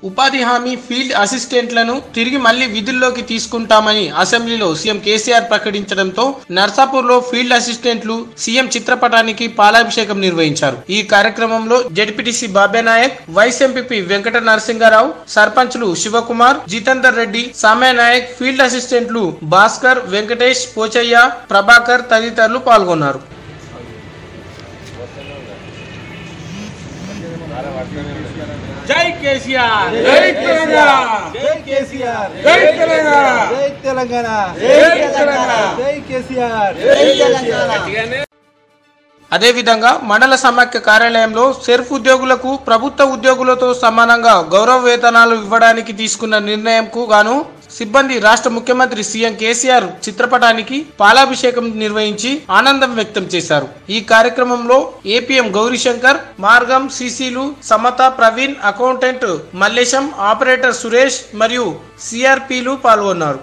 ఉపాధి హామీ ఫీల్డ్ అసిస్టెంట్లను తిరిగి మళ్లీ విధుల్లోకి తీసుకుంటామని అసెంబ్లీలో సీఎం కేసీఆర్ ప్రకటించడంతో నర్సాపూర్లో ఫీల్డ్ అసిస్టెంట్లు సీఎం చిత్రపటానికి పాలాభిషేకం నిర్వహించారు ఈ కార్యక్రమంలో ZPTC Babe Nayak vice MPP Venkata Narasingarao సర్పంచ్లు శివకుమార్ జితేందర్ రెడ్డి సామ్య నాయక్ ఫీల్డ్ అసిస్టెంట్లు భాస్కర్ వెంకటేష్ పోచయ్య ప్రభాకర్ తదితరులు పాల్గొన్నారు జై కేసీఆర్ జై తెలంగాణ జై కేసీఆర్ జై తెలంగాణ జై తెలంగాణ జై తెలంగాణ జై కేసీఆర్ జై తెలంగాణ అదేవిధంగా మండల సమాఖ్య కార్యాలయంలో సెర్ఫ్ ఉద్యోగులకు ప్రభుత్వ ఉద్యోగులతో సమానంగా గౌరవ వేతనాలు ఇవ్వడానికి తీసుకున్న నిర్ణయంకు గాను సిబ్బంది రాష్ట్ర ముఖ్యమంత్రి సీఎం కేసీఆర్ చిత్రపటానికి పాలాభిషేకం నిర్వహించి ఆనందం వ్యక్తం చేశారు ఈ కార్యక్రమంలో ఏపీఎం గౌరీశంకర్ మార్గం సిసిలు సమత ప్రవీణ్ అకౌంటెంట్ మల్లేశం ఆపరేటర్ సురేష్ మరియు సిఆర్పిలు పాల్గొన్నారు